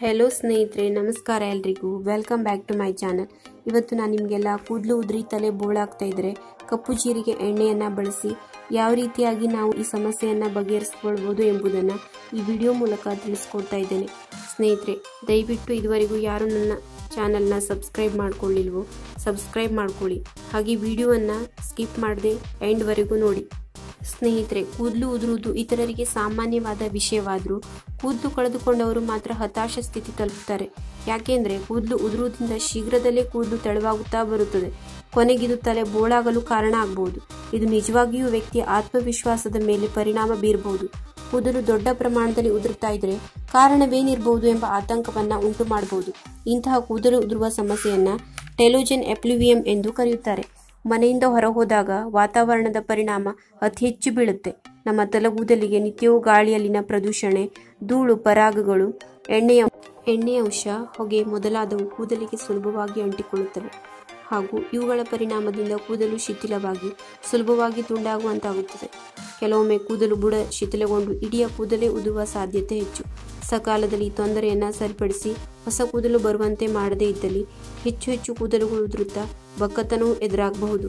hello ಸ್ನೇಹಿತರೆ ನಮಸ್ಕಾರ ಎಲ್ರಿಗೂ welcome back to my channel ಇವತ್ತು ನಾನು ನಿಮಗೆಲ್ಲ ಕೂದಲು ಉದುರಿ ತಲೆ ಬೋಳಾಗ್ತಾ ಇದ್ರೆ ಕಪ್ಪು ಜೀರಿಗೆ ಎಣ್ಣೆಯನ್ನು ಬಳಸಿ ಯಾವ ರೀತಿಯಾಗಿ ನಾವು ಈ ಸಮಸ್ಯೆಯನ್ನು ಬಗೆಹರಿಸ್ಕೊಳ್ಬೋದು ಎಂಬುದನ್ನು ಈ ವಿಡಿಯೋ ಮೂಲಕ ತಿಳಿಸ್ಕೊಡ್ತಾ ಇದ್ದೇನೆ ಸ್ನೇಹಿತರೆ ದಯವಿಟ್ಟು ಇದುವರೆಗೂ ಯಾರು ನನ್ನ ಚಾನಲ್ನ ಸಬ್ಸ್ಕ್ರೈಬ್ ಮಾಡ್ಕೊಳ್ಳಿಲ್ವೋ ಸಬ್ಸ್ಕ್ರೈಬ್ ಮಾಡ್ಕೊಳ್ಳಿ ಹಾಗೆ ವಿಡಿಯೋವನ್ನು ಸ್ಕಿಪ್ ಮಾಡದೆ ಎಂಡ್ವರೆಗೂ ನೋಡಿ ಸ್ನೇಹಿತರೆ ಕೂದಲು ಉದುರುವುದು ಇತರರಿಗೆ ಸಾಮಾನ್ಯವಾದ ವಿಷಯವಾದರೂ ಕೂದಲು ಕಳೆದುಕೊಂಡವರು ಮಾತ್ರ ಹತಾಶ ಸ್ಥಿತಿ ತಲುಪುತ್ತಾರೆ ಯಾಕೆಂದ್ರೆ ಕೂದಲು ಉದುರುವುದರಿಂದ ಶೀಘ್ರದಲ್ಲೇ ಕೂದಲು ತೆಳುವಾಗುತ್ತಾ ಬರುತ್ತದೆ ಕೊನೆಗಿದು ತಲೆ ಬೋಳಾಗಲು ಕಾರಣ ಆಗಬಹುದು ಇದು ನಿಜವಾಗಿಯೂ ವ್ಯಕ್ತಿಯ ಆತ್ಮವಿಶ್ವಾಸದ ಮೇಲೆ ಪರಿಣಾಮ ಬೀರಬಹುದು ಕೂದಲು ದೊಡ್ಡ ಪ್ರಮಾಣದಲ್ಲಿ ಉದುರುತ್ತಾ ಇದ್ರೆ ಕಾರಣವೇನಿರಬಹುದು ಎಂಬ ಆತಂಕವನ್ನ ಉಂಟು ಮಾಡಬಹುದು ಇಂತಹ ಕೂದಲು ಉದುರುವ ಸಮಸ್ಯೆಯನ್ನ ಟೆಲೋಜೆನ್ ಎಪ್ಲುವಿಯಂ ಎಂದು ಕರೆಯುತ್ತಾರೆ ಮನೆಯಿಂದ ಹೊರಹೋದಾಗ ವಾತಾವರಣದ ಪರಿಣಾಮ ಅತಿ ಹೆಚ್ಚು ಬೀಳುತ್ತೆ ನಮ್ಮ ತಲೆಗೂದಲಿಗೆ ನಿತ್ಯವೂ ಗಾಳಿಯಲ್ಲಿನ ಪ್ರದೂಷಣೆ ಧೂಳು ಪರಾಗಗಳು ಎಣ್ಣೆಯ ಎಣ್ಣೆಯ ಅಂಶ ಹೊಗೆ ಮೊದಲಾದವು ಕೂದಲಿಗೆ ಸುಲಭವಾಗಿ ಅಂಟಿಕೊಳ್ಳುತ್ತವೆ ಹಾಗೂ ಇವುಗಳ ಪರಿಣಾಮದಿಂದ ಕೂದಲು ಶಿಥಿಲವಾಗಿ ಸುಲಭವಾಗಿ ತುಂಡಾಗುವಂತಾಗುತ್ತದೆ ಕೆಲವೊಮ್ಮೆ ಕೂದಲು ಬುಡ ಶಿಥಿಲಗೊಂಡು ಇಡೀ ಕೂದಲೇ ಉದುರುವ ಸಾಧ್ಯತೆ ಹೆಚ್ಚು ಸಕಾಲದಲ್ಲಿ ಈ ತೊಂದರೆಯನ್ನು ಸರಿಪಡಿಸಿ ಹೊಸ ಕೂದಲು ಬರುವಂತೆ ಮಾಡದೇ ಇದ್ದಲ್ಲಿ ಹೆಚ್ಚು ಹೆಚ್ಚು ಕೂದಲುಗಳು ಉದುರುತ್ತಾ ಬಕ್ಕತನವೂ ಎದುರಾಗಬಹುದು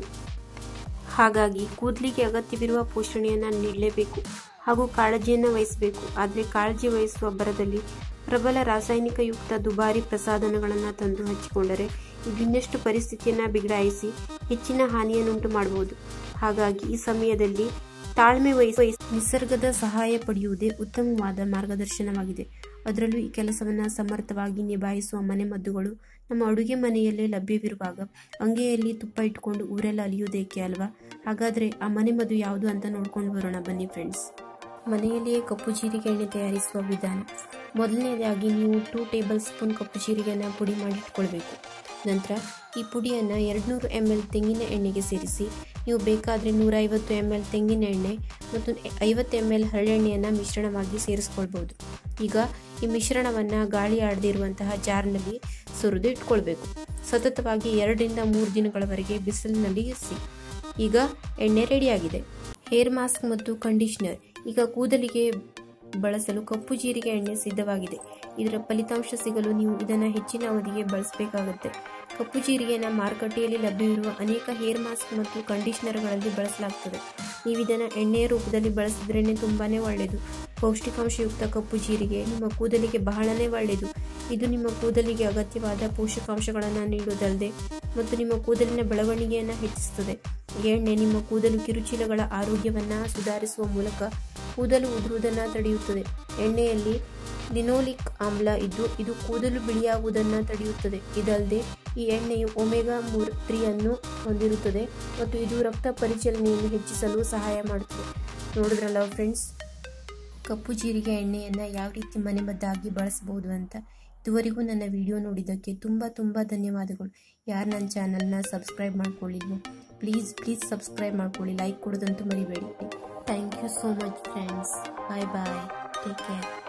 ಹಾಗಾಗಿ ಕೂದಲಿಗೆ ಅಗತ್ಯವಿರುವ ಪೋಷಣೆಯನ್ನು ನೀಡಲೇಬೇಕು ಹಾಗೂ ಕಾಳಜಿಯನ್ನು ವಹಿಸಬೇಕು ಆದರೆ ಕಾಳಜಿ ವಹಿಸುವ ಬರದಲ್ಲಿ ಪ್ರಬಲ ರಾಸಾಯನಿಕಯುಕ್ತ ದುಬಾರಿ ಪ್ರಸಾಧನಗಳನ್ನು ತಂದು ಹಚ್ಚಿಕೊಂಡರೆ ಇದು ಇನ್ನಷ್ಟು ಪರಿಸ್ಥಿತಿಯನ್ನು ಬಿಗಡಾಯಿಸಿ ಹೆಚ್ಚಿನ ಹಾನಿಯನ್ನುಂಟು ಮಾಡಬಹುದು ಹಾಗಾಗಿ ಈ ಸಮಯದಲ್ಲಿ ತಾಳ್ಮೆ ವಹಿಸಿ ನಿಸರ್ಗದ ಸಹಾಯ ಪಡೆಯುವುದೇ ಉತ್ತಮವಾದ ಮಾರ್ಗದರ್ಶನವಾಗಿದೆ ಅದರಲ್ಲೂ ಈ ಕೆಲಸವನ್ನು ಸಮರ್ಥವಾಗಿ ನಿಭಾಯಿಸುವ ಮನೆಮದ್ದುಗಳು ನಮ್ಮ ಅಡುಗೆ ಮನೆಯಲ್ಲೇ ಲಭ್ಯವಿರುವಾಗ ಅಂಗೆಯಲ್ಲಿ ತುಪ್ಪ ಇಟ್ಕೊಂಡು ಊರೆಲ್ಲ ಅಲಿಯುವುದೇಕೆ ಅಲ್ವಾ ಹಾಗಾದರೆ ಆ ಮನೆಮದ್ದು ಯಾವುದು ಅಂತ ನೋಡ್ಕೊಂಡು ಬರೋಣ ಬನ್ನಿ ಫ್ರೆಂಡ್ಸ್ ಮನೆಯಲ್ಲಿಯೇ ಕಪ್ಪು ಜೀರಿಗೆ ಎಣ್ಣೆ ತಯಾರಿಸುವ ವಿಧಾನ ಮೊದಲನೇದಾಗಿ ನೀವು ಟೂ ಟೇಬಲ್ ಸ್ಪೂನ್ ಕಪ್ಪು ಜೀರಿಗೆಯನ್ನು ಪುಡಿ ಮಾಡಿಟ್ಕೊಳ್ಬೇಕು ನಂತರ ಈ ಪುಡಿಯನ್ನು ಎರಡುನೂರು ಎಮ್ ಎಲ್ ತೆಂಗಿನ ಎಣ್ಣೆಗೆ ಸೇರಿಸಿ ನೀವು ಬೇಕಾದರೆ ನೂರೈವತ್ತು ಎಮ್ ಎಲ್ ತೆಂಗಿನ ಎಣ್ಣೆ ಮತ್ತು ಐವತ್ತು ಎಮ್ ಎಲ್ ಹರಳೆಣ್ಣೆಯನ್ನು ಮಿಶ್ರಣವಾಗಿ ಸೇರಿಸ್ಕೊಳ್ಬೋದು ಈಗ ಈ ಮಿಶ್ರಣವನ್ನು ಗಾಳಿ ಆಡದಿರುವಂತಹ ಜಾರ್ನಲ್ಲಿ ಸುರಿದು ಇಟ್ಕೊಳ್ಬೇಕು ಸತತವಾಗಿ ಎರಡರಿಂದ ಮೂರು ದಿನಗಳವರೆಗೆ ಬಿಸಿಲಿನಲ್ಲಿ ಇರಿಸಿ ಈಗ ಎಣ್ಣೆ ರೆಡಿಯಾಗಿದೆ ಹೇರ್ ಮಾಸ್ಕ್ ಮತ್ತು ಕಂಡೀಷ್ನರ್ ಈಗ ಕೂದಲಿಗೆ ಬಳಸಲು ಕಪ್ಪು ಜೀರಿಗೆ ಎಣ್ಣೆ ಸಿದ್ಧವಾಗಿದೆ ಇದರ ಫಲಿತಾಂಶ ಸಿಗಲು ನೀವು ಇದನ್ನು ಹೆಚ್ಚಿನ ಅವಧಿಗೆ ಬಳಸಬೇಕಾಗುತ್ತೆ ಕಪ್ಪು ಜೀರಿಗೆಯನ್ನು ಮಾರುಕಟ್ಟೆಯಲ್ಲಿ ಲಭ್ಯವಿರುವ ಅನೇಕ ಹೇರ್ ಮಾಸ್ಕ್ ಮತ್ತು ಕಂಡೀಷನರ್ಗಳಲ್ಲಿ ಬಳಸಲಾಗ್ತದೆ ನೀವು ಇದನ್ನು ಎಣ್ಣೆಯ ರೂಪದಲ್ಲಿ ಬಳಸಿದ್ರೇ ತುಂಬಾ ಒಳ್ಳೆಯದು ಪೌಷ್ಟಿಕಾಂಶಯುಕ್ತ ಕಪ್ಪು ಜೀರಿಗೆ ನಿಮ್ಮ ಕೂದಲಿಗೆ ಬಹಳನೇ ಒಳ್ಳೆಯದು ಇದು ನಿಮ್ಮ ಕೂದಲಿಗೆ ಅಗತ್ಯವಾದ ಪೋಷಕಾಂಶಗಳನ್ನು ನೀಡುವುದಲ್ಲದೆ ಮತ್ತು ನಿಮ್ಮ ಕೂದಲಿನ ಬೆಳವಣಿಗೆಯನ್ನು ಹೆಚ್ಚಿಸುತ್ತದೆ ಎಣ್ಣೆ ನಿಮ್ಮ ಕೂದಲು ಕಿರುಚೀಲಗಳ ಆರೋಗ್ಯವನ್ನು ಸುಧಾರಿಸುವ ಮೂಲಕ ಕೂದಲು ಉದುರುವುದನ್ನು ತಡೆಯುತ್ತದೆ ಎಣ್ಣೆಯಲ್ಲಿ ಲಿನೋಲಿಕ್ ಆಮ್ಲ ಇದ್ದು ಇದು ಕೂದಲು ಬಿಳಿಯಾಗುವುದನ್ನು ತಡೆಯುತ್ತದೆ ಇದಲ್ಲದೆ ಈ ಎಣ್ಣೆಯು ಒಮೆಗಾ ಮೂರ್ ತ್ರೀ ಅನ್ನು ಹೊಂದಿರುತ್ತದೆ ಮತ್ತು ಇದು ರಕ್ತ ಪರಿಚಲನೆಯನ್ನು ಹೆಚ್ಚಿಸಲು ಸಹಾಯ ಮಾಡುತ್ತದೆ ನೋಡಿದ್ರಲ್ಲ ಫ್ರೆಂಡ್ಸ್ ಕಪ್ಪು ಜೀರಿಗೆ ಎಣ್ಣೆಯನ್ನು ಯಾವ ರೀತಿ ಮನೆಮದ್ದಾಗಿ ಬಳಸಬಹುದು ಅಂತ ಇದುವರೆಗೂ ನನ್ನ ವಿಡಿಯೋ ನೋಡಿದ್ದಕ್ಕೆ ತುಂಬ ತುಂಬ ಧನ್ಯವಾದಗಳು ಯಾರು ನನ್ನ ಚಾನಲ್ನ ಸಬ್ಸ್ಕ್ರೈಬ್ ಮಾಡ್ಕೊಳ್ಳಿಲ್ವೋ ಪ್ಲೀಸ್ ಪ್ಲೀಸ್ ಸಬ್ಸ್ಕ್ರೈಬ್ ಮಾಡ್ಕೊಳ್ಳಿ ಲೈಕ್ ಕೊಡೋದಂತೂ ಮರಿಬೇಡಿ thank you so much friends bye bye take care